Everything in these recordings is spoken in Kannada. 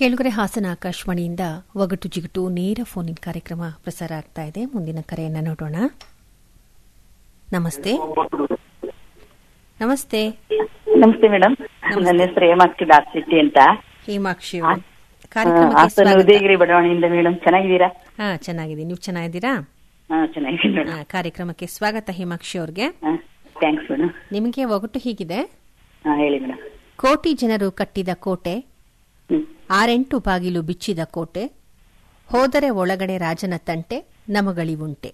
ಕೇಳುಗರೆ ಹಾಸನ ಆಕಾಶವಾಣಿಯಿಂದ ಒಗಟು ಜಿಗಟು ನೇರ ಫೋನ್ ಇನ್ ಕಾರ್ಯಕ್ರಮ ಪ್ರಸಾರ ಆಗ್ತಾ ಇದೆ ಮುಂದಿನ ಕರೆಯನ್ನ ನೋಡೋಣ ನಮಸ್ತೆ ನಮಸ್ತೆ ನಮಸ್ತೆ ಮೇಡಮ್ ನನ್ನ ಹೆಸರು ಹೇಮಾಕ್ಷಿ ದಾಸಿಟ್ಟಿ ಅಂತ ಹೇಮಾಕ್ಷಿ ಅವರು ಕಾರ್ಯಕ್ರಮಕ್ಕೆ ಹಾಸನ ಸ್ವಾಗತ. ಉದಯಗಿರಿ ಬಡಾವಣೆಯಿಂದ ಮೇಡಮ್ ಚೆನ್ನಾಗಿದ್ದೀರಾ ಹಾ ಚೆನ್ನಾಗಿದೆ ನೀವು ಚೆನ್ನಾಗಿದ್ದೀರಾ ಹಾ ಚೆನ್ನಾಗಿದ್ದೀನಿ ಮೇಡಮ್ ಆ, ಕಾರ್ಯಕ್ರಮಕ್ಕೆ ಸ್ವಾಗತ ಹೇಮಾಕ್ಷಿ ಅವ್ರಿಗೆ ಥ್ಯಾಂಕ್ಸ್ ಮೇಡಮ್ ನಿಮಗೆ ಒಗಟು ಹೀಗಿದೆ ಹಾ ಹೇಳಿ ಮೇಡಮ್ ಕೋಟಿ ಜನರು ಕಟ್ಟಿದ ಕೋಟೆ ಹ್ಮ್ ಆರೆಂಟು ಬಾಗಿಲು ಬಿಚ್ಚಿದ ಕೋಟೆ ಹೋದರೆ ಒಳಗಡೆ ರಾಜನ ತಂಟೆ ನಮಗಳಿವುಂಟೆ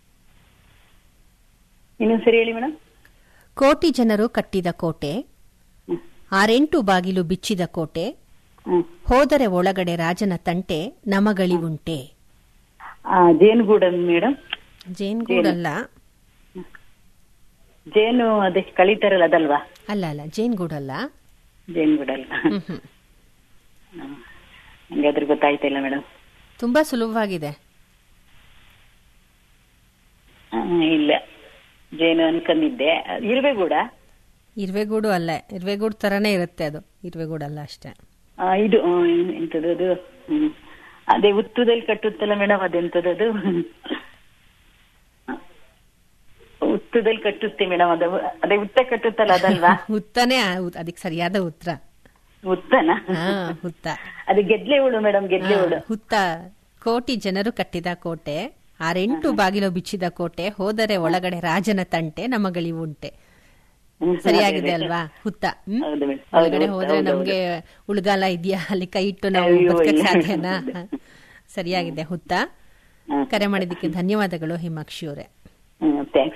ಇನ್ನೊಂದ್ಸರಿ ಹೇಳಿ ಮೇಡಮ್ ಕೋಟಿ ಜನರು ಕಟ್ಟಿದ ಕೋಟೆ ಹ್ಮ್. ಆರೆಂಟು ಬಾಗಿಲು ಬಿಚ್ಚಿದ ಕೋಟೆ ಹ್ಮ್ ಹೋದರೆ ಒಳಗಡೆ ರಾಜನ ತಂಟೆ ನಮಗಳಿವುಂಟೆ ಆ, ಜೇನುಗೂಡ ಮೇಡಮ್ ಜೇನ್ಗೂಡಲ್ಲ ಜೇನು ಅದೇ ಕಳೀತಾರಲ್ಲ ಅದಲ್ವಾ ಅಲ್ಲ ಅಲ್ಲ ಜೇನ್ಗೂಡಲ್ಲ ಜೇನುಗೂಡ ಅಲ್ವಾ ಹ್ಮ್ ಹ್ಮ್ ಹ್ಮ್. ನಂಗೆ ಅದ್ರ ಗೊತ್ತಾಯ್ತಿಲ್ಲ ಮೇಡಮ್ ತುಂಬಾ ಸುಲಭವಾಗಿದೆ ಇಲ್ಲ ಜೇನು ಅನ್ಕೊಂಡಿದ್ದೆ ಇರ್ಬೇಗೂಡ ಇರ್ವೆಗೂಡು ಅಲ್ಲ ಇರ್ವೆಗೂಡು ತರನೇ ಇರುತ್ತೆ ಅದು ಇರ್ವೆಗೂಡಲ್ಲ ಅಷ್ಟೇ ಆ, ಇದು ಆ, ಎಂತದದು ಹ್ಮ್. ಅದೇ ಉತ್ತುದಲ್ಲಿ ಕಟ್ಟುತ್ತಲ್ಲ ಮೇಡಮ್ ಅದೆಂತದದು ಉತ್ತುದಲ್ಲಿ ಕಟ್ಟುತ್ತೆ ಮೇಡಮ್ ಅದು ಅದೇ ಉತ್ತ ಕಟ್ಟುತ್ತಲ್ಲ ಅದಲ್ವಾ ಹುತ್ತನೇ ಆ- ಉತ್- ಅದಕ್ಕೆ ಸರಿಯಾದ ಉತ್ತರ ಉತ್ತನ ಹಾ ಹುತ್ತ ಅದು ಗೆದ್ಲೆ ಹುಳು ಮೇಡಮ್ ಗೆದ್ಲೆ ಹುಳು ಆ, ಹುತ್ತ ಕೋಟಿ ಜನರು ಕಟ್ಟಿದ ಕೋಟೆ ಆರೆಂಟು ಬಾಗಿಲು ಬಿಚ್ಚಿದ ಕೋಟೆ ಹೋದರೆ ಒಳಗಡೆ ರಾಜನ ತಂಟೆ ನಮಗಳಿವುಂಟೆ ಹ್ಮ್. ಸರಿಯಾಗಿದೆ ಅಲ್ವಾ ಹುತ್ತ ಹ್ಮ್? ಹೌದು ಮೇಡಮ್. ಒಳಗಡೆ ಹೌದು, ಹೋದ್ರೆ ಹೌದು, ನಮ್ಗೆ ಉಳ್ಗಾಲ ಇದೆಯಾ ಅಲ್ಲಿ ಕೈ ಇಟ್ಟು ನಾವು ಅಯ್ಯೋ, ಬದುಕಕ್ ಇಲ್ಲ. ಸಾಧ್ಯನಾ ಸರಿಯಾಗಿದೆ ಹುತ್ತ ಹ್ಮ್. ಕರೆ ಮಾಡಿದ್ದಕ್ಕೆ ಧನ್ಯವಾದಗಳು ಹಿಮಾಕ್ಷಿ ಅವರೇ ಹ್ಮ್ ಥ್ಯಾಂಕ್ಸ್